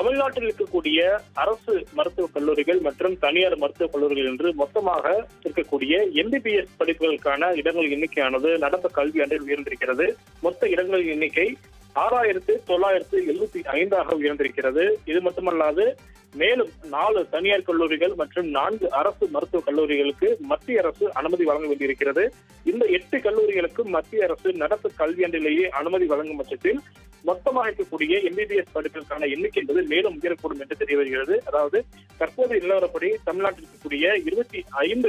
தமிழ்நாட்டில் இருக்கக்கூடிய அரசு மருத்துவக் கல்லூரிகள் மற்றும் தனியார் மருத்துவக் கல்லூரிகள் என்று மொத்தமாக இருக்கக்கூடிய எம்பிபிஎஸ் படிப்புகளுக்கான இடங்கள் எண்ணிக்கையானது நடப்பு கல்வியாண்டில் உயர்ந்திருக்கிறது மொத்த இடங்களின் எண்ணிக்கை ஆறாயிரத்து தொள்ளாயிரத்து எழுபத்தி ஐந்தாக உயர்ந்திருக்கிறது இது மட்டுமல்லாது மேலும் நாலு தனியார் கல்லூரிகள் மற்றும் நான்கு அரசு மருத்துவக் கல்லூரிகளுக்கு மத்திய அரசு அனுமதி வழங்க வேண்டியிருக்கிறது இந்த எட்டு கல்லூரிகளுக்கும் மத்திய அரசு நடப்பு கல்வியாண்டிலேயே அனுமதி வழங்கும் பட்சத்தில் மொத்தமாக இருக்கக்கூடிய எம்பிபிஎஸ் படிப்புகளுக்கான எண்ணிக்கை என்பது மேலும் உயரக்கூடும் என்று தெரிய வருகிறது அதாவது தற்போதைய நிலவரப்படி தமிழ்நாட்டில் இருக்கக்கூடிய இருபத்தி ஐந்து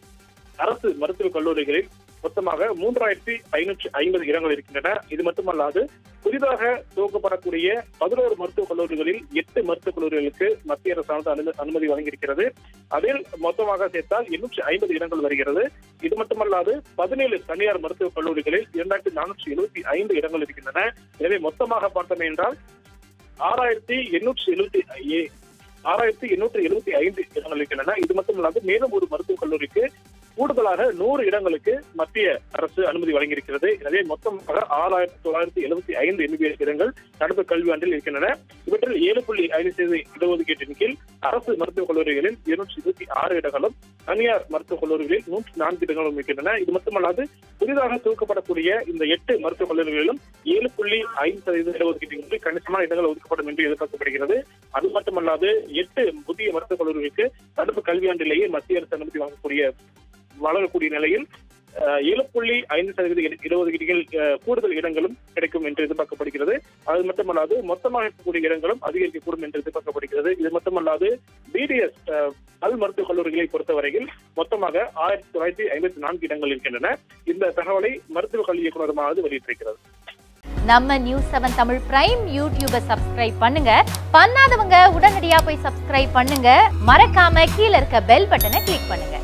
அரசு மருத்துவக் கல்லூரிகளில் மொத்தமாக மூன்றாயிரத்தி ஐநூற்றி ஐம்பது இடங்கள் இருக்கின்றன இது மட்டுமல்லாது புதிதாக துவக்கப்படக்கூடிய பதினோரு மருத்துவக் கல்லூரிகளில் எட்டு மருத்துவக் கல்லூரிகளுக்கு மத்திய அரசானது அனுமதி அனுமதி வழங்கியிருக்கிறது அதில் மொத்தமாக சேர்த்தால் எண்ணூற்றி ஐம்பது இடங்கள் வருகிறது இது மட்டுமல்லாது பதினேழு தனியார் மருத்துவக் கல்லூரிகளில் இரண்டாயிரத்தி நானூற்றி எழுபத்தி ஐந்து இடங்கள் இருக்கின்றன எனவே மொத்தமாக பார்த்தோம் என்றால் ஆறாயிரத்தி எண்ணூற்றி எழுபத்தி ஆறாயிரத்தி எண்ணூற்றி எழுபத்தி ஐந்து இடங்கள் இருக்கின்றன இது மட்டுமல்லாது மேலும் ஒரு மருத்துவக் கல்லூரிக்கு கூடுதலாக நூறு இடங்களுக்கு மத்திய அரசு அனுமதி வழங்கியிருக்கிறது எனவே மொத்தமாக ஆறாயிரத்தி தொள்ளாயிரத்தி எழுபத்தி ஐந்து எம்பிபிஎஸ் இடங்கள் நடப்பு கல்வியாண்டில் இருக்கின்றன இவற்றில் ஏழு புள்ளி ஐந்து சதவீத இடஒதுக்கீட்டின் கீழ் அரசு மருத்துவக் கல்லூரிகளில் இருநூற்றி இருபத்தி ஆறு இடங்களும் தனியார் மருத்துவக் கல்லூரிகளில் நூற்றி நான்கு இடங்களும் இருக்கின்றன இது மட்டுமல்லாது புதிதாக துவக்கப்படக்கூடிய இந்த எட்டு மருத்துவக் கல்லூரிகளிலும் ஏழு புள்ளி ஐந்து சதவீத இடஒதுக்கீட்டின் கீழ் கணிசமான இடங்கள் ஒதுக்கப்படும் என்று எதிர்பார்க்கப்படுகிறது அது மட்டுமல்லாது எட்டு புதிய மருத்துவக் கல்லூரிகளுக்கு நடப்பு கல்வியாண்டிலேயே மத்திய அரசு அனுமதி வழங்கக்கூடிய வளரக்கூடிய நிலையில் அஹ், ஏழு புள்ளி ஐந்து சதவீத இட- இடஒதுக்கீடுகள் அஹ், கூடுதல் இடங்களும் கிடைக்கும் என்று எதிர்பார்க்கப்படுகிறது அது மட்டுமல்லாது மொத்தமாக இருக்கக்கூடிய இடங்களும் அதிகரிக்கக்கூடும் என்று எதிர்பார்க்கப்படுகிறது இது மட்டுமல்லாது பிடிஎஸ் பல் மருத்துவக் கல்லூரிகளை பொறுத்தவரையில் மொத்தமாக ஆயிரத்தி தொள்ளாயிரத்தி ஐம்பத்தி நான்கு இடங்கள் இருக்கின்றன இந்த தகவலை மருத்துவக் கல்வி இயக்குநரமானது வெளியிட்டிருக்கிறது நம்ம நியூஸ் செவன் தமிழ் பிரைம் யூடியூபை சப்ஸ்கிரைப் பண்ணுங்க பண்ணாதவங்க உடனடியா போய் சப்ஸ்கிரைப் பண்ணுங்க மறக்காம கீழ இருக்க பெல் பட்டனை கிளிக் பண்ணுங்க